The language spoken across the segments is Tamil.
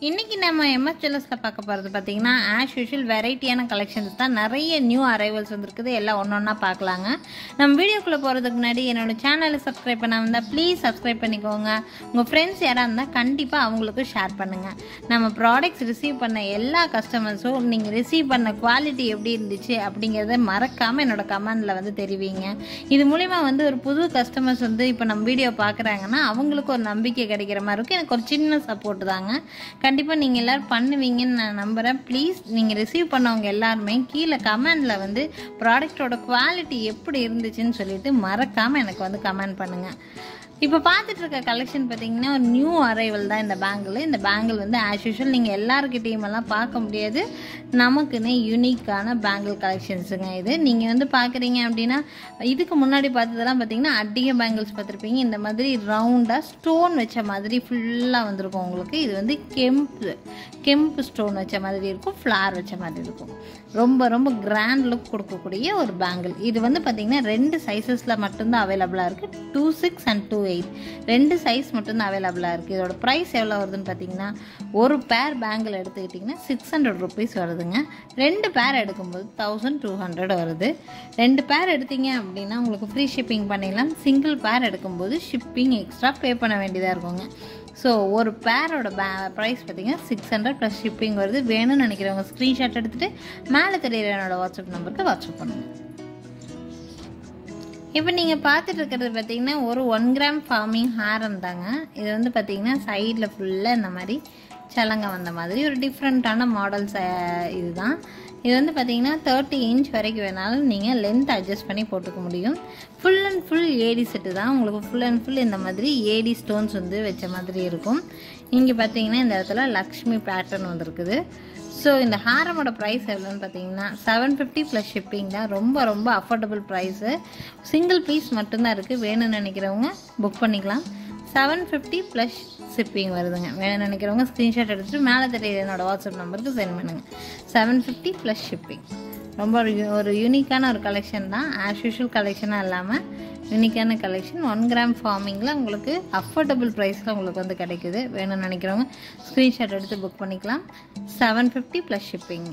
இன்றைக்கி நம்ம எம்எஸ் ஜுவல்லர்ஸில் பார்க்க போகிறது பார்த்தீங்கன்னா ஆஸ் யூஷுவல் வெரைட்டியான கலெக்ஷன்ஸ் தான் நிறைய நியூ அரைவல்ஸ் வந்திருக்குது எல்லாம் ஒன்று ஒன்றா பார்க்கலாங்க நம்ம வீடியோக்குள்ளே போகிறதுக்கு முன்னாடி என்னோட சேனலை சப்ஸ்கிரைப் பண்ண வந்தால் ப்ளீஸ் சப்ஸ்கிரைப் பண்ணிக்கோங்க உங்கள் ஃப்ரெண்ட்ஸ் யாராக இருந்தால் கண்டிப்பாக அவங்களுக்கும் ஷேர் பண்ணுங்கள் நம்ம ப்ராடக்ட்ஸ் ரிசீவ் பண்ண எல்லா கஸ்டமர்ஸும் நீங்கள் ரிசீவ் பண்ண குவாலிட்டி எப்படி இருந்துச்சு அப்படிங்கிறத மறக்காமல் என்னோட கமெண்டில் வந்து தெரிவிங்க இது மூலிமா வந்து ஒரு புது கஸ்டமர்ஸ் வந்து இப்போ நம்ம வீடியோ பார்க்குறாங்கன்னா அவங்களுக்கு ஒரு நம்பிக்கை கிடைக்கிற மாதிரி இருக்கும் எனக்கு ஒரு சின்ன சப்போர்ட் தாங்க கண்டிப்பாக நீங்கள் எல்லோரும் பண்ணுவீங்கன்னு நான் நம்புகிறேன் ப்ளீஸ் நீங்கள் ரிசீவ் பண்ணவங்க எல்லாருமே கீழே கமெண்டில் வந்து ப்ராடக்டோட குவாலிட்டி எப்படி இருந்துச்சுன்னு சொல்லிட்டு மறக்காமல் எனக்கு வந்து கமெண்ட் பண்ணுங்கள் இப்போ பார்த்துட்டு இருக்க கலெக்ஷன் பார்த்தீங்கன்னா ஒரு நியூ அரைவல் தான் இந்த பேங்கிள் இந்த பேங்கிள் வந்து ஆஸ் யூஷுவல் நீங்கள் எல்லாருக்கிட்டையும் எல்லாம் பார்க்க முடியாது நமக்குன்னு யூனிக்கான பேங்கிள் கலெக்ஷன்ஸுங்க இது நீங்கள் வந்து பார்க்குறீங்க அப்படின்னா இதுக்கு முன்னாடி பார்த்ததெல்லாம் பார்த்தீங்கன்னா அடிக பேங்கிள்ஸ் பார்த்துருப்பீங்க இந்த மாதிரி ரவுண்டாக ஸ்டோன் வச்ச மாதிரி ஃபுல்லாக வந்திருக்கும் உங்களுக்கு இது வந்து கெம்பு கெம்பு ஸ்டோன் வச்ச மாதிரி இருக்கும் ஃப்ளார் வச்ச மாதிரி இருக்கும் ரொம்ப ரொம்ப கிராண்ட் லுக் கொடுக்கக்கூடிய ஒரு பேங்கிள் இது வந்து பார்த்திங்கன்னா ரெண்டு சைஸஸில் மட்டும்தான் அவைலபிளாக இருக்குது two six and two eight ரெண்டு சைஸ் மட்டும்தான் அவைலபிளாக இருக்குது இதோட ப்ரைஸ் எவ்வளோ வருதுன்னு பார்த்தீங்கன்னா ஒரு பேர் பேங்கிள் எடுத்துக்கிட்டிங்கன்னா சிக்ஸ் ஹண்ட்ரட் ருபீஸ் வருதுங்க ரெண்டு பேர் எடுக்கும்போது தௌசண்ட் டூ ஹண்ட்ரட் வருது ரெண்டு பேர் எடுத்தீங்க அப்படின்னா உங்களுக்கு ஃப்ரீ ஷிப்பிங் பண்ணிடலாம் சிங்கிள் பேர் எடுக்கும்போது ஷிப்பிங் எக்ஸ்ட்ரா பே பண்ண வேண்டியதாக இருக்குங்க ஸோ ஒரு பேரோட பே ப்ரைஸ் பார்த்தீங்கன்னா சிக்ஸ் ஹண்ட்ரட் ப்ளஸ் ஷிப்பிங் வருது வேணும்னு நினைக்கிறவங்க ஸ்க்ரீன்ஷாட் எடுத்துகிட்டு மேலே தெரியுற என்னோட வாட்ஸ்அப் நம்பருக்கு வாட்ஸ்அப் பண்ணுங்கள் இப்போ நீங்கள் பார்த்துட்டு இருக்கிறது பார்த்தீங்கன்னா ஒரு ஒன் கிராம் ஃபார்மிங் ஹாரம் தாங்க இது வந்து பார்த்தீங்கன்னா சைடில் ஃபுல்லாக இந்த மாதிரி சலங்க வந்த மாதிரி ஒரு டிஃப்ரெண்ட்டான மாடல்ஸ் இதுதான் இது வந்து பார்த்தீங்கன்னா தேர்ட்டி இன்ச் வரைக்கும் வேணாலும் நீங்கள் லென்த் அட்ஜஸ்ட் பண்ணி போட்டுக்க முடியும் full and full AD set தான் உங்களுக்கு ஃபுல் அண்ட் ஃபுல் இந்த மாதிரி ஏடி ஸ்டோன்ஸ் வந்து வச்ச மாதிரி இருக்கும் இங்கே பார்த்தீங்கன்னா இந்த இடத்துல லக்ஷ்மி பேட்டர்ன் வந்துருக்குது ஸோ இந்த ஹாரமோட ப்ரைஸ் எவ்வளோன்னு பார்த்தீங்கன்னா செவன் ஃபிஃப்டி ப்ளஸ் ஷிப்பிங் தான் ரொம்ப ரொம்ப அஃபோர்டபுள் ப்ரைஸு சிங்கிள் பீஸ் மட்டும்தான் இருக்குது வேணும்னு நினைக்கிறவங்க புக் பண்ணிக்கலாம் செவன் ஃபிஃப்டி ப்ளஸ் ஷிப்பிங் வருதுங்க வேணும்னு நினைக்கிறவங்க ஸ்க்ரீன்ஷாட் எடுத்துகிட்டு மேலே தெரியுது என்னோடய வாட்ஸ்அப் நம்பருக்கு சென்ட் பண்ணுங்கள் செவன் ஃபிஃப்டி ப்ளஸ் ஷிப்பிங் ரொம்ப ஒரு ஒரு யூனிக்கான ஒரு கலெக்ஷன் தான் ஆஸ் யூஷுவல் கலெக்ஷனாக இல்லாமல் யூனிக்கான கலெக்ஷன் ஒன் கிராம் ஃபார்மிங்கில் உங்களுக்கு அஃபோர்டபுள் ப்ரைஸில் உங்களுக்கு வந்து கிடைக்குது வேணும்னு நினைக்கிறவங்க ஸ்க்ரீன்ஷாட் எடுத்து புக் பண்ணிக்கலாம் செவன் ஃபிஃப்டி ப்ளஸ் ஷிப்பிங்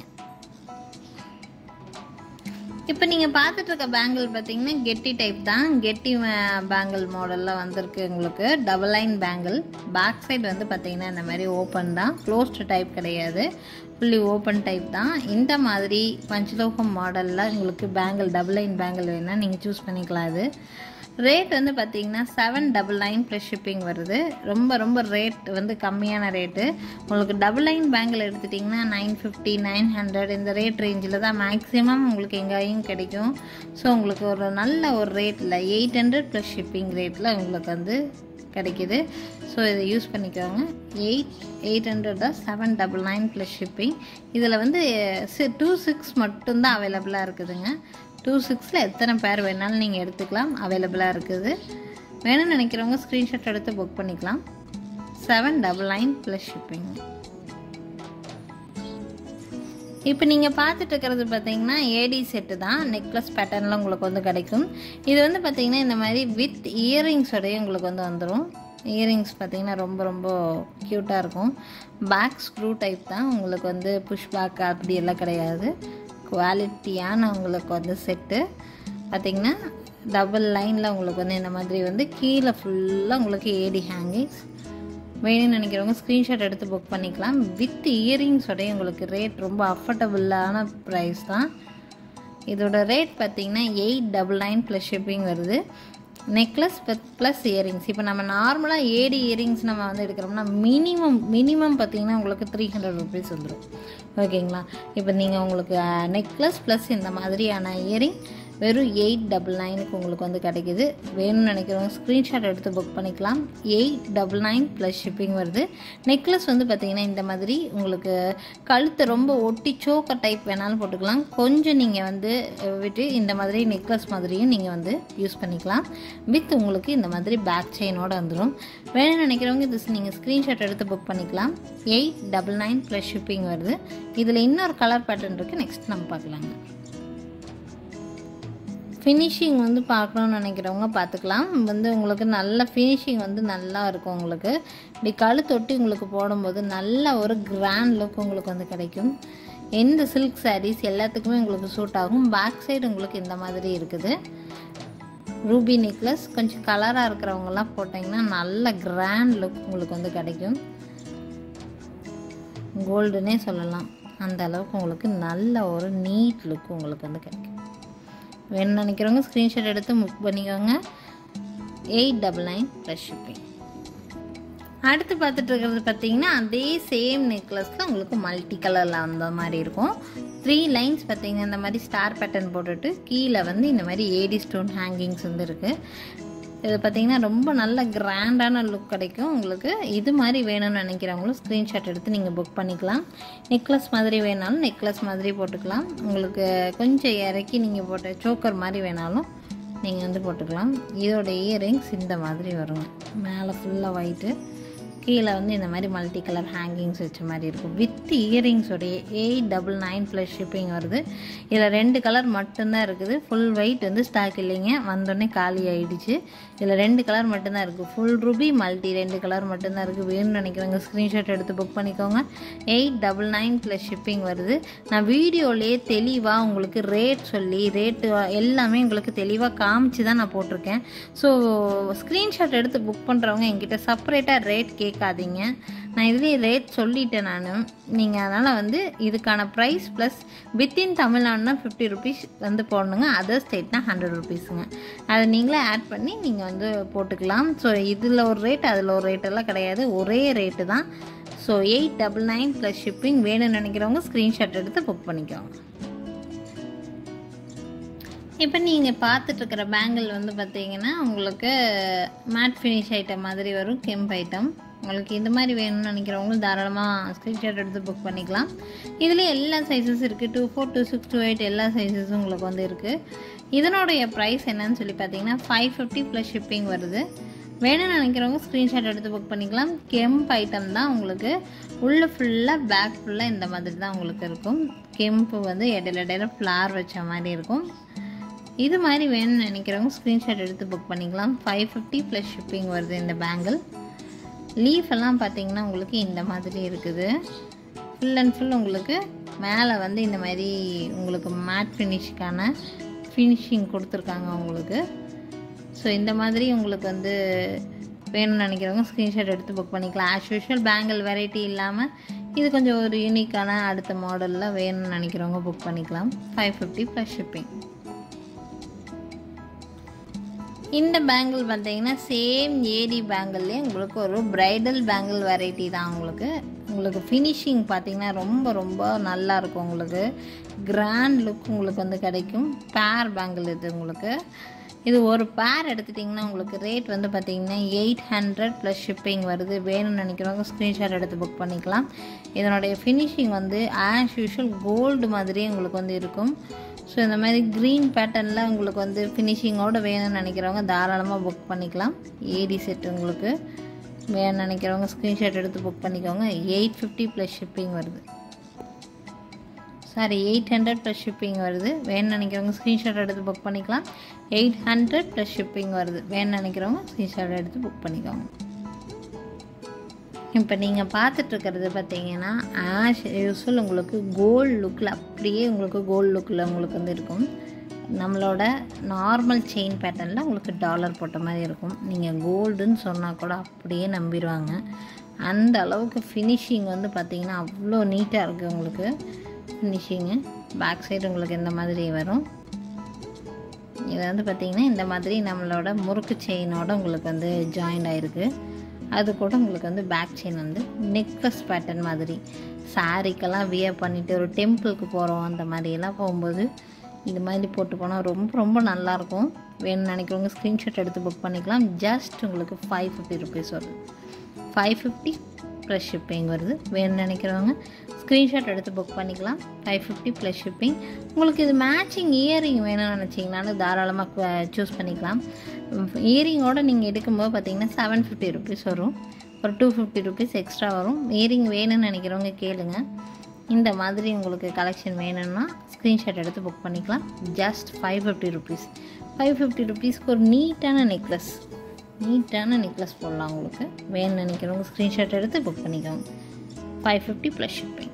இப்போ நீங்கள் பார்த்துட்டு இருக்க பேங்கிள் பார்த்தீங்கன்னா கெட்டி டைப் தான் கெட்டி பேங்கிள் மாடலில் வந்திருக்கு உங்களுக்கு double line bangle back side வந்து பார்த்தீங்கன்னா இந்த மாதிரி ஓப்பன் தான் க்ளோஸ்டு டைப் கிடையாது ஃபுல்லி ஓப்பன் டைப் தான் இந்த மாதிரி பஞ்சலோகம் மாடலில் உங்களுக்கு பேங்கிள் டபுள் லைன் பேங்கிள் வேணால் நீங்கள் சூஸ் பண்ணிக்கலாம் அது ரேட் வந்து பார்த்தீங்கன்னா seven double nine plus shipping வருது ரொம்ப ரொம்ப ரேட் வந்து கம்மியான ரேட்டு உங்களுக்கு டபுள் லைன் பேங்கில் எடுத்துட்டிங்கன்னா நைன் ஃபிஃப்டி நைன் ஹண்ட்ரட் இந்த ரேட் ரேஞ்சில் தான் மேக்ஸிமம் உங்களுக்கு எங்கேயும் கிடைக்கும் ஸோ உங்களுக்கு ஒரு நல்ல ஒரு ரேட்டில் எயிட் ஹண்ட்ரட் ப்ளஸ் ஷிப்பிங் ரேட்டில் உங்களுக்கு வந்து கிடைக்கிது ஸோ இதை யூஸ் பண்ணிக்கோங்க எயிட் எயிட் ஹண்ட்ரட் தான் seven double nine plus shipping இதில் வந்து டூ சிக்ஸ் மட்டும்தான் அவைலபிளாக இருக்குதுங்க டூ சிக்ஸில் எத்தனை பேர் வேணாலும் நீங்கள் எடுத்துக்கலாம் அவைலபிளாக இருக்குது வேணும்னு நினைக்கிறவங்க ஸ்க்ரீன்ஷாட் எடுத்து புக் பண்ணிக்கலாம் seven double nine plus shipping இப்போ நீங்கள் பார்த்துட்டு இருக்கிறது பார்த்தீங்கன்னா ஏடி செட்டு தான் நெக்லஸ் பேட்டர்னில் உங்களுக்கு வந்து கிடைக்கும் இது வந்து பார்த்தீங்கன்னா இந்த மாதிரி வித் இயரிங்ஸோடய உங்களுக்கு வந்து வந்துடும் இயரிங்ஸ் பார்த்தீங்கன்னா ரொம்ப ரொம்ப க்யூட்டாக இருக்கும் பேக் ஸ்க்ரூ டைப் தான் உங்களுக்கு வந்து புஷ் பேக் அப்படி எல்லாம் கிடையாது குவாலிட்டியான உங்களுக்கு வந்து செட்டு பார்த்திங்கன்னா டபுள் லைனில் உங்களுக்கு வந்து இந்த மாதிரி வந்து கீழே ஃபுல்லாக உங்களுக்கு ஏடி ஹேங்கிங்ஸ் வேணும்னு நினைக்கிறவங்க ஸ்க்ரீன்ஷாட் எடுத்து புக் பண்ணிக்கலாம் வித் இயரிங்ஸோடய உங்களுக்கு ரேட் ரொம்ப அஃபோர்டபுளான ப்ரைஸ் தான் இதோட ரேட் பார்த்திங்கன்னா eight double nine plus shipping வருது நெக்லஸ் ப்ளஸ் இயரிங்ஸ் இப்போ நம்ம நார்மலாக ஏடி இயரிங்ஸ் நம்ம வந்து எடுக்கிறோம்னா மினிமம் மினிமம் பார்த்தீங்கன்னா உங்களுக்கு த்ரீ ஹண்ட்ரட் ருபீஸ் வந்துடும் ஓகேங்களா இப்போ நீங்கள் உங்களுக்கு நெக்லஸ் ப்ளஸ் இந்த மாதிரியான இயரிங் வெறும் எயிட் டபுள் நைனுக்கு உங்களுக்கு வந்து கிடைக்கிது வேணும்னு நினைக்கிறவங்க ஸ்க்ரீன்ஷாட் எடுத்து புக் பண்ணிக்கலாம் eight double nine plus shipping வருது நெக்லஸ் வந்து பார்த்திங்கன்னா இந்த மாதிரி உங்களுக்கு கழுத்தை ரொம்ப ஒட்டி சோக்கர் டைப் வேணாலும் போட்டுக்கலாம் கொஞ்சம் நீங்கள் வந்து விட்டு இந்த மாதிரி நெக்லஸ் மாதிரியும் நீங்கள் வந்து யூஸ் பண்ணிக்கலாம் வித் உங்களுக்கு இந்த மாதிரி பேக் செயினோட வந்துடும் வேணும்னு நினைக்கிறவங்க இது நீங்கள் ஸ்க்ரீன்ஷாட் எடுத்து புக் பண்ணிக்கலாம் eight double nine plus shipping வருது இதில் இன்னொரு கலர் பேட்டர்ன் இருக்குது நெக்ஸ்ட் நம்ம பார்க்கலாங்க ஃபினிஷிங் வந்து பார்க்கணுன்னு நினைக்கிறவங்க பார்த்துக்கலாம் வந்து உங்களுக்கு நல்ல ஃபினிஷிங் வந்து நல்லா இருக்கும் உங்களுக்கு இப்படி கழுத்தொட்டி உங்களுக்கு போடும்போது நல்ல ஒரு கிராண்ட் லுக் உங்களுக்கு வந்து கிடைக்கும் எந்த சில்க் sarees எல்லாத்துக்குமே உங்களுக்கு சூட் ஆகும் பேக் சைடு உங்களுக்கு இந்த மாதிரி இருக்குது ரூபி நெக்லஸ் கொஞ்சம் கலராக இருக்கிறவங்கலாம் போட்டிங்கன்னா நல்ல கிராண்ட் லுக் உங்களுக்கு வந்து கிடைக்கும் கோல்டுனே சொல்லலாம் அந்த அளவுக்கு உங்களுக்கு நல்ல ஒரு நீட் லுக் உங்களுக்கு வந்து கிடைக்கும் வேணும்னு நினைக்கிறவங்க ஸ்க்ரீன்ஷாட் எடுத்து புக் பண்ணிக்கோங்க eight double nine plus shipping அடுத்து பார்த்துட்டு இருக்கிறது பார்த்தீங்கன்னா அதே சேம் நெக்லஸில் உங்களுக்கு மல்டி கலரில் அந்த மாதிரி இருக்கும் த்ரீ லைன்ஸ் பார்த்தீங்கன்னா இந்த மாதிரி ஸ்டார் பேட்டர்ன் போட்டுட்டு கீழே வந்து இந்த மாதிரி ஏடி ஸ்டோன் ஹேங்கிங்ஸ் வந்து இருக்குது இது பார்த்தீங்கன்னா ரொம்ப நல்ல கிராண்டான லுக் கிடைக்கும் உங்களுக்கு இது மாதிரி வேணும்னு நினைக்கிறவங்களும் ஸ்க்ரீன்ஷாட் எடுத்து நீங்கள் புக் பண்ணிக்கலாம் நெக்லஸ் மாதிரி வேணாலும் நெக்லஸ் மாதிரி போட்டுக்கலாம் உங்களுக்கு கொஞ்சம் இறக்கி நீங்கள் போட்ட சோக்கர் மாதிரி வேணாலும் நீங்கள் வந்து போட்டுக்கலாம் இதோட இயரிங்ஸ் இந்த மாதிரி வருங்க மேலே ஃபுல்லாக ஒயிட்டு கீழே வந்து இந்த மாதிரி மல்டி கலர் ஹேங்கிங்ஸ் வச்ச மாதிரி இருக்கும் வித் இயரிங்ஸோடைய eight double nine plus shipping வருது இதில் ரெண்டு கலர் மட்டும்தான் இருக்குது ஃபுல் ஒயிட் வந்து ஸ்டாக் இல்லைங்க வந்தோடனே காலி ஆயிடுச்சு இதில் ரெண்டு கலர் மட்டும்தான் இருக்குது ஃபுல் ரூபி மல்டி ரெண்டு கலர் மட்டும்தான் இருக்குது வேணும்னு நினைக்கிறவங்க ஸ்க்ரீன்ஷாட் எடுத்து புக் பண்ணிக்கோங்க eight double nine plus shipping வருது நான் வீடியோலேயே தெளிவாக உங்களுக்கு ரேட் சொல்லி ரேட்டு எல்லாமே உங்களுக்கு தெளிவாக காமிச்சு தான் நான் போட்டிருக்கேன் ஸோ ஸ்க்ரீன்ஷாட் எடுத்து புக் பண்ணுறவங்க என்கிட்ட செப்பரேட்டாக ரேட் கேட்காதீங்க நான் இதுலேயே ரேட் சொல்லிட்டேன் நான் நீங்கள் அதனால் வந்து இதுக்கான ப்ரைஸ் ப்ளஸ் வித்தின் தமிழ்நாடுனா ஃபிஃப்டி ருபீஸ் வந்து போடணுங்க அதர் ஸ்டேட்னா ஹண்ட்ரட் ருபீஸுங்க அதை நீங்களே ஆட் பண்ணி நீங்கள் வந்து போட்டுக்கலாம் ஸோ இதில் ஒரு ரேட் அதில் ஒரு ரேட் எல்லாம் கிடையாது ஒரே ரேட்டு தான் so eight double nine plus shipping வேணும்னு நினைக்கிறவங்க ஸ்க்ரீன்ஷாட் எடுத்து புக் பண்ணிக்கோங்க இப்போ நீங்கள் பார்த்துட்ருக்கிற பேங்கிள் வந்து பார்த்தீங்கன்னா உங்களுக்கு மேட் ஃபினிஷ் ஐட்டம் மாதிரி வரும் கெம்ப் ஐட்டம் உங்களுக்கு இந்த மாதிரி வேணும்னு நினைக்கிறவங்களும் தாராளமாக ஸ்க்ரீன்ஷாட் எடுத்து புக் பண்ணிக்கலாம் இதுலேயே எல்லா சைஸஸ் இருக்குது two four two six two eight எல்லா சைஸஸும் உங்களுக்கு வந்து இருக்குது இதனுடைய ப்ரைஸ் என்னன்னு சொல்லி பார்த்தீங்கன்னா ஃபைவ் ஃபிஃப்டி ப்ளஸ் ஷிப்பிங் வருது வேணும்னு நினைக்கிறவங்க ஸ்க்ரீன்ஷாட் எடுத்து புக் பண்ணிக்கலாம் கெம்ப் ஐட்டம் தான் உங்களுக்கு உள்ள ஃபுல்லாக பேக் ஃபுல்லாக இந்த மாதிரி தான் உங்களுக்கு இருக்கும் கெம்பு வந்து இடையில இடையில ஃப்ளார் வச்ச மாதிரி இருக்கும் இது மாதிரி வேணும்னு நினைக்கிறவங்க ஸ்க்ரீன்ஷாட் எடுத்து புக் பண்ணிக்கலாம் ஃபைவ் ஃபிஃப்டி ப்ளஸ் ஷிப்பிங் வருது இந்த பேங்கிள் லீஃப் எல்லாம் பார்த்தீங்கன்னா உங்களுக்கு இந்த மாதிரி இருக்குது ஃபுல் அண்ட் ஃபுல் உங்களுக்கு மேலே வந்து இந்த மாதிரி உங்களுக்கு மேட் ஃபினிஷ்க்கான ஃபினிஷிங் கொடுத்துருக்காங்க உங்களுக்கு ஸோ இந்த மாதிரி உங்களுக்கு வந்து வேணும்னு நினைக்கிறவங்க ஸ்க்ரீன்ஷாட் எடுத்து புக் பண்ணிக்கலாம் ஆஸ் யூஷுவல் பேங்கிள் வெரைட்டி இல்லாமல் இது கொஞ்சம் ஒரு யூனிக்கான அடுத்த மாடலில் வேணும்னு நினைக்கிறவங்க புக் பண்ணிக்கலாம் ஃபைவ் ஃபிஃப்டி ப்ளஸ் ஷிப்பிங் இந்த பேங்கிள் பார்த்தீங்கன்னா சேம் ஏடி பேங்கிள்லேயே உங்களுக்கு ஒரு பிரைடல் பேங்கிள் வெரைட்டி தான் உங்களுக்கு உங்களுக்கு ஃபினிஷிங் பார்த்தீங்கன்னா ரொம்ப ரொம்ப நல்லா இருக்கும் உங்களுக்கு கிராண்ட் லுக் உங்களுக்கு வந்து கிடைக்கும் பேர் பேங்கிள் இது உங்களுக்கு இது ஒரு பேர் எடுத்துட்டிங்கன்னா உங்களுக்கு ரேட் வந்து பார்த்தீங்கன்னா எயிட் ஹண்ட்ரட் ப்ளஸ் ஷிப்பிங் வருது வேணும்னு நினைக்கிறவங்க ஸ்க்ரீன்ஷாட் எடுத்து புக் பண்ணிக்கலாம் இதனுடைய ஃபினிஷிங் வந்து ஆஸ் யூஷுவல் கோல்டு மாதிரியே உங்களுக்கு வந்து இருக்கும் ஸோ இந்த மாதிரி க்ரீன் பேட்டர்னில் உங்களுக்கு வந்து ஃபினிஷிங்கோடு வேணும்னு நினைக்கிறவங்க தாராளமாக புக் பண்ணிக்கலாம் ஏடி செட் உங்களுக்கு வேணும்னு நினைக்கிறவங்க ஸ்க்ரீன்ஷாட் எடுத்து புக் பண்ணிக்கோங்க எயிட் ஃபிஃப்டி ப்ளஸ் ஷிப்பிங் வருது sorry eight hundred plus shipping வருது வேணும்னு நினைக்கிறவங்க ஸ்க்ரீன்ஷாட் எடுத்து புக் பண்ணிக்கலாம் எயிட் ஹண்ட்ரட் ப்ளஸ் ஷிப்பிங் வருது வேணும்னு நினைக்கிறவங்க ஸ்க்ரீன்ஷாட் எடுத்து புக் பண்ணிக்கோங்க இப்போ நீங்கள் பார்த்துட்ருக்கிறது பார்த்தீங்கன்னா ஆஷ் யூஸ்வல் உங்களுக்கு கோல்டு லுக்கில் அப்படியே உங்களுக்கு கோல்டு லுக்கில் உங்களுக்கு வந்து இருக்கும் நம்மளோட நார்மல் செயின் பேட்டர்னில் உங்களுக்கு டாலர் போட்ட மாதிரி இருக்கும் நீங்கள் கோல்டுன்னு சொன்னால் கூட அப்படியே நம்பிடுவாங்க அந்த அளவுக்கு ஃபினிஷிங் வந்து பார்த்தீங்கன்னா அவ்வளோ நீட்டாக இருக்குது உங்களுக்கு ஃபினிஷிங்கு பேக் சைடு உங்களுக்கு இந்த மாதிரி வரும் இது வந்து பார்த்திங்கன்னா இந்த மாதிரி நம்மளோட முறுக்கு செயினோட உங்களுக்கு வந்து ஜாயின் ஆகிருக்கு அது கூட உங்களுக்கு வந்து பேக் செயின் வந்து நெக்லஸ் பேட்டர்ன் மாதிரி சாரீக்கெல்லாம் வியர் பண்ணிவிட்டு ஒரு டெம்பிளுக்கு போகிறோம் அந்த மாதிரியெல்லாம் போகும்போது இது மாதிரி போட்டு போனால் ரொம்ப ரொம்ப நல்லாயிருக்கும் வேணும்னு நினைக்கிறவங்க ஸ்க்ரீன்ஷாட் எடுத்து புக் பண்ணிக்கலாம் ஜஸ்ட் உங்களுக்கு ஃபைவ் ஃபிஃப்டி ருபீஸ் வருது ஃபைவ் ஃபிஃப்டி ப்ளஸ் ஷிப்பிங் வருது வேணும்னு நினைக்கிறவங்க ஸ்க்ரீன்ஷாட் எடுத்து புக் பண்ணிக்கலாம் ஃபைவ் ஃபிஃப்டி ப்ளஸ் ஷிப்பிங் உங்களுக்கு இது மேட்சிங் இயரிங் வேணும்னு நினச்சிங்கனாலும் தாராளமாக சூஸ் பண்ணிக்கலாம் இயரிங்கோடு நீங்கள் எடுக்கும்போது பார்த்தீங்கன்னா செவன் ஃபிஃப்டி ருபீஸ் வரும் ஒரு டூ ஃபிஃப்டி ருபீஸ் எக்ஸ்ட்ரா வரும் இயரிங் வேணும்னு நினைக்கிறவங்க கேளுங்க இந்த மாதிரி உங்களுக்கு கலெக்ஷன் வேணும்னா ஸ்க்ரீன்ஷாட் எடுத்து புக் பண்ணிக்கலாம் just five fifty rupees five fifty ருபீஸ்க்கு ஒரு நீட்டான நெக்லஸ் நீட்டான நெக்லஸ் போடலாம் உங்களுக்கு வேணும்னு நினைக்கிறவங்க ஸ்க்ரீன்ஷாட் எடுத்து புக் பண்ணிக்கோங்க five fifty plus shipping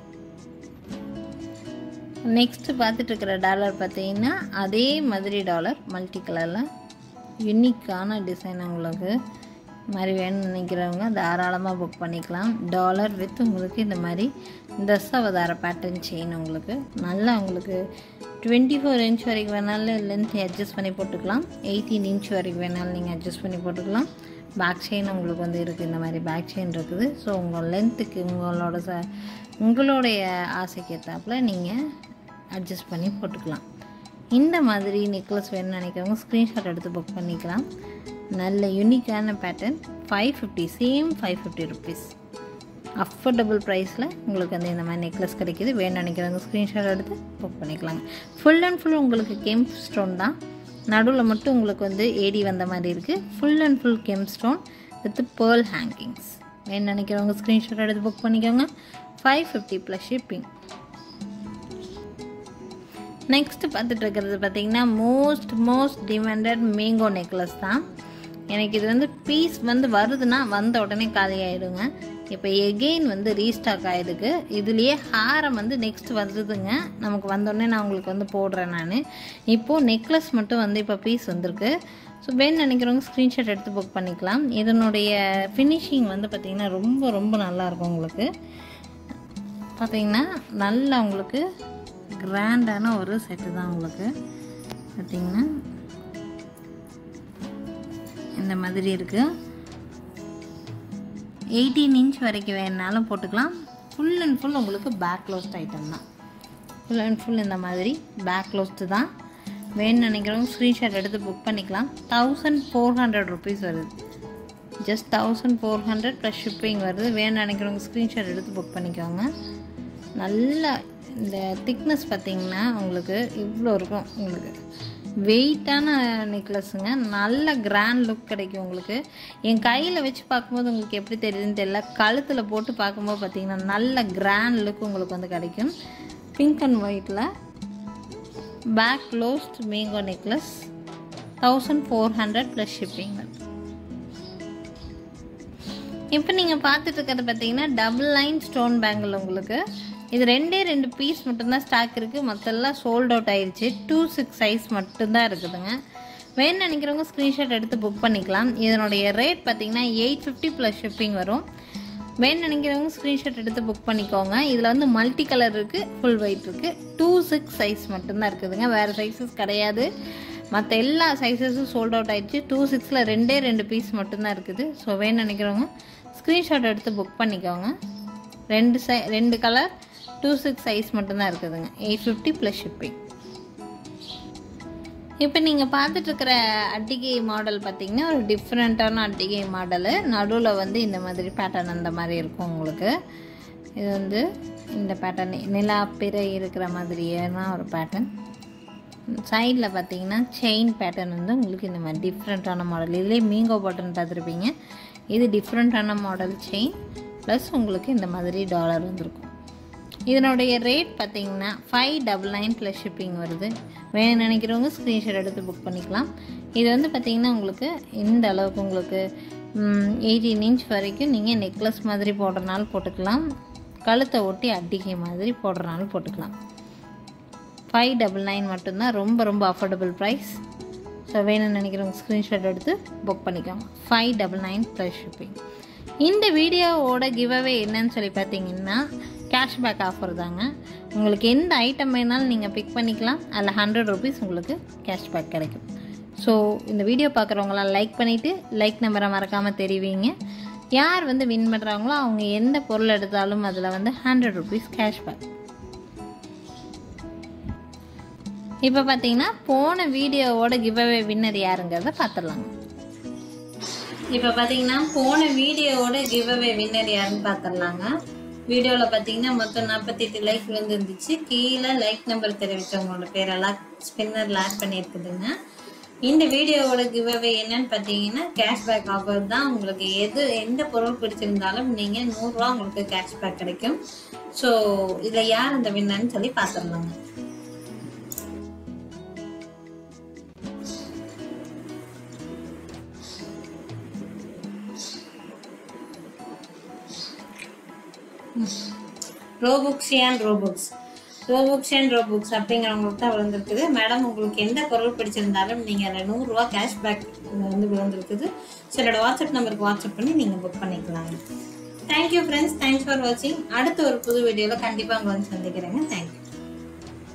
next பார்த்துட்டு இருக்கிற டாலர் பார்த்தீங்கன்னா அதே மாதிரி டாலர் மல்டி கலரில் யூனிக்கான டிசைன் உங்களுக்கு இந்த மாதிரி வேணும்னு நினைக்கிறவங்க தாராளமாக புக் பண்ணிக்கலாம் டாலர் வித் உங்களுக்கு இந்த மாதிரி தசாவதார பேட்டர்ன் செயின் உங்களுக்கு நல்லா உங்களுக்கு டுவெண்ட்டி ஃபோர் இன்ச் வரைக்கும் வேணாலும் லென்த் அட்ஜஸ்ட் பண்ணி போட்டுக்கலாம் எயிட்டீன் இன்ச் வரைக்கும் வேணாலும் நீங்கள் அட்ஜஸ்ட் பண்ணி போட்டுக்கலாம் பேக் செயின் உங்களுக்கு வந்து இருக்குது இந்த மாதிரி பேக் செயின் இருக்குது ஸோ உங்கள் லென்த்துக்கு உங்களோட ச உங்களுடைய ஆசைக்கு ஏற்றாப்புல நீங்கள் அட்ஜஸ்ட் பண்ணி போட்டுக்கலாம் இந்த மாதிரி நெக்லஸ் வேணும்னு நினைக்கிறவங்க ஸ்க்ரீன்ஷாட் எடுத்து புக் பண்ணிக்கலாம் நல்ல யூனிக்கான pattern five fifty same five fifty rupees affordable ப்ரைஸில் உங்களுக்கு வந்து இந்த மாதிரி நெக்லஸ் கிடைக்கிது வேணும்னு நினைக்கிறவங்க ஸ்க்ரீன்ஷாட் எடுத்து புக் பண்ணிக்கலாங்க ஃபுல் அண்ட் ஃபுல் உங்களுக்கு கெம்ப் ஸ்டோன் தான் நடுவில் மட்டும் உங்களுக்கு வந்து ஏடி வந்த மாதிரி இருக்குது full and full gem stone with pearl hangings வேணும்னு நினைக்கிறவங்க ஸ்க்ரீன்ஷாட் எடுத்து புக் பண்ணிக்கோங்க five fifty plus shipping next பார்த்துட்டு இருக்கிறது பார்த்தீங்கன்னா most most demanded mango necklace தான் எனக்கு இது வந்து பீஸ் வந்து வருதுன்னா வந்த உடனே காலி ஆகிடுங்க இப்போ எகெயின் வந்து ரீஸ்டாக் ஆகிருக்கு இதுலேயே ஹாரம் வந்து நெக்ஸ்ட் வருதுங்க நமக்கு வந்தோடனே நான் உங்களுக்கு வந்து போடுறேன் நான் இப்போது நெக்லஸ் மட்டும் வந்து இப்போ பீஸ் வந்திருக்கு ஸோ வேணும் நினைக்கிறவங்க ஸ்க்ரீன்ஷாட் எடுத்து புக் பண்ணிக்கலாம் இதனுடைய ஃபினிஷிங் வந்து பார்த்திங்கன்னா ரொம்ப ரொம்ப நல்லாயிருக்கும் உங்களுக்கு பார்த்தீங்கன்னா நல்லா உங்களுக்கு கிராண்டான ஒரு செட்டு தான் உங்களுக்கு பார்த்தீங்கன்னா இந்த மாதிரி இருக்குது எயிட்டீன் இன்ச் வரைக்கும் வேணுனாலும் போட்டுக்கலாம் ஃபுல் அண்ட் ஃபுல் உங்களுக்கு பேக் க்ளோஸ்ட் ஐட்டம் தான் ஃபுல் அண்ட் ஃபுல் இந்த மாதிரி பேக் க்ளோஸ்டு தான் வேணும்னு நினைக்கிறவங்க ஸ்க்ரீன்ஷாட் எடுத்து புக் பண்ணிக்கலாம் தௌசண்ட் ஃபோர் ஹண்ட்ரட் ருபீஸ் வருது just thousand four hundred plus shipping வருது வேணும்னு நினைக்கிறவங்க ஸ்க்ரீன்ஷாட் எடுத்து புக் பண்ணிக்கோங்க நல்லா இந்த திக்னஸ் பார்த்தீங்கன்னா உங்களுக்கு இவ்வளோ இருக்கும் உங்களுக்கு வெயிட்டான நெக்லஸுங்க நல்ல கிராண்ட் லுக் கிடைக்கும் உங்களுக்கு என் கையில் வச்சு பார்க்கும்போது உங்களுக்கு எப்படி தெரியுதுன்னு தெரியல கழுத்தில் போட்டு பார்க்கும்போது பார்த்தீங்கன்னா நல்ல கிராண்ட் லுக் உங்களுக்கு வந்து கிடைக்கும் பிங்க் அண்ட் ஒயிட்டில் back closed mango necklace thousand four hundred plus shipping இப்போ நீங்கள் பார்த்துட்டு இருக்கிறது பார்த்தீங்கன்னா டபுள் லைன் ஸ்டோன் பேங்கிள் உங்களுக்கு இது ரெண்டே ரெண்டு பீஸ் மட்டும்தான் ஸ்டாக் இருக்குது மற்றெல்லாம் சோல்ட் அவுட் ஆயிடுச்சு டூ சிக்ஸ் சைஸ் மட்டும்தான் இருக்குதுங்க வேணும்னு நினைக்கிறவங்க ஸ்க்ரீன்ஷாட் எடுத்து புக் பண்ணிக்கலாம் இதனுடைய ரேட் பார்த்தீங்கன்னா எயிட் ஃபிஃப்டி ப்ளஸ் ஷிப்பிங் வரும் வேணும்னு நினைக்கிறவங்க ஸ்க்ரீன்ஷாட் எடுத்து புக் பண்ணிக்கோங்க இதில் வந்து மல்டி கலர் இருக்குது ஃபுல் ஒயிட் இருக்குது டூ சிக்ஸ் சைஸ் மட்டும்தான் இருக்குதுங்க வேறு சைஸஸ் கிடையாது மற்ற எல்லா சைஸஸும் சோல்ட் அவுட் ஆயிடுச்சு டூ சிக்ஸில் ரெண்டே ரெண்டு பீஸ் மட்டும்தான் இருக்குது ஸோ வேணும்னு நினைக்கிறவங்க ஸ்க்ரீன்ஷாட் எடுத்து புக் பண்ணிக்கோங்க ரெண்டு சை ரெண்டு கலர் டூ சிக்ஸ் சைஸ் மட்டும்தான் இருக்குதுங்க எயிட் ஃபிஃப்டி ப்ளஸ் ஷிப்பிங் இப்போ நீங்கள் பார்த்துட்ருக்கிற அட்டிகை மாடல் பார்த்தீங்கன்னா ஒரு டிஃப்ரெண்ட்டான அட்டிகை மாடலு நடுவில் வந்து இந்த மாதிரி பேட்டர்ன் அந்த மாதிரி இருக்கும் உங்களுக்கு இது வந்து இந்த பேட்டர்ன் நிலா பிறை இருக்கிற மாதிரியான ஒரு பேட்டர்ன் சைடில் பார்த்தீங்கன்னா செயின் பேட்டர்ன் வந்து உங்களுக்கு இந்த மாதிரி டிஃப்ரெண்ட்டான மாடல் இதுலேயே மீங்கோ பட்டன் பார்த்துருப்பீங்க இது டிஃப்ரெண்ட்டான மாடல் செயின் ப்ளஸ் உங்களுக்கு இந்த மாதிரி டாலர் வந்திருக்கும் இதனுடைய ரேட் பார்த்தீங்கன்னா five double nine plus shipping வருது வேணும் நினைக்கிறவங்க ஸ்க்ரீன்ஷாட் எடுத்து புக் பண்ணிக்கலாம் இது வந்து பார்த்தீங்கன்னா உங்களுக்கு இந்த அளவுக்கு உங்களுக்கு எயிட்டீன் இன்ச் வரைக்கும் நீங்கள் நெக்லஸ் மாதிரி போடுறனாலும் போட்டுக்கலாம் கழுத்தை ஒட்டி அட்டிகை மாதிரி போடுறனாலும் போட்டுக்கலாம் ஃபைவ் டபுள் நைன் மட்டும்தான் ரொம்ப ரொம்ப அஃபோர்டபுள் ப்ரைஸ் ஸோ வேணும்னு நினைக்கிறவங்க ஸ்க்ரீன்ஷாட் எடுத்து புக் பண்ணிக்கோங்க five double nine plus shipping இந்த வீடியோவோட கிவ்அவே என்னன்னு சொல்லி பார்த்தீங்கன்னா கேஷ்பேக் ஆஃபர் தாங்க உங்களுக்கு எந்த ஐட்டம் வேணாலும் நீங்கள் பிக் பண்ணிக்கலாம் அதில் ஹண்ட்ரட் ருபீஸ் உங்களுக்கு கேஷ்பேக் கிடைக்கும் ஸோ இந்த வீடியோ பார்க்குறவங்களாம் லைக் பண்ணிவிட்டு லைக் நம்பரை மறக்காமல் தெரிவிங்க யார் வந்து வின் பண்ணுறாங்களோ அவங்க எந்த பொருள் எடுத்தாலும் அதில் வந்து ஹண்ட்ரட் ருபீஸ் கேஷ்பேக் இப்போ பார்த்தீங்கன்னா போன வீடியோவோட கிவ்அவே வின்னர் யாருங்கிறத பார்த்துடலாங்க இப்போ பார்த்தீங்கன்னா போன வீடியோவோட கிவ்அவே வின்னர் யாருன்னு பார்த்துடலாங்க வீடியோவில் பார்த்தீங்கன்னா மொத்தம் நாற்பத்தெட்டு லைக் விழுந்துருந்துச்சு கீழே லைக் நம்பர் தெரிவித்தவங்களோட பேரெல்லாம் ஸ்பின்னரில் ஆட் பண்ணியிருக்குதுங்க இந்த வீடியோவோட கிவ்அவே என்னன்னு பார்த்தீங்கன்னா கேஷ்பேக் ஆஃபர் தான் உங்களுக்கு எது எந்த பொருள் பிடிச்சிருந்தாலும் நீங்கள் நூறுரூவா உங்களுக்கு கேஷ்பேக் கிடைக்கும் ஸோ இதில் யார் இந்த வின்னர்னு சொல்லி பார்த்துடலாங்க ரோபுக்ஸியான் ரோபுக்ஸ் ரோபுக்ஸியான் ரோபுக்ஸ் அப்படிங்கிறவங்களுக்கு தான் விழுந்திருக்குது மேடம் உங்களுக்கு எந்த பொருள் பிடிச்சிருந்தாலும் நீங்கள் அதில் நூறுரூவா கேஷ்பேக் வந்து விழுந்திருக்குது ஸோ என்னோட வாட்ஸ்அப் நம்பருக்கு வாட்ஸ்அப் பண்ணி நீங்கள் புக் பண்ணிக்கலாங்க தேங்க்யூ ஃப்ரெண்ட்ஸ் தேங்க்ஸ் ஃபார் வாட்சிங் அடுத்த ஒரு புது வீடியோவில் கண்டிப்பாக உங்களை வந்து சந்திக்கிறேங்க தேங்க்யூ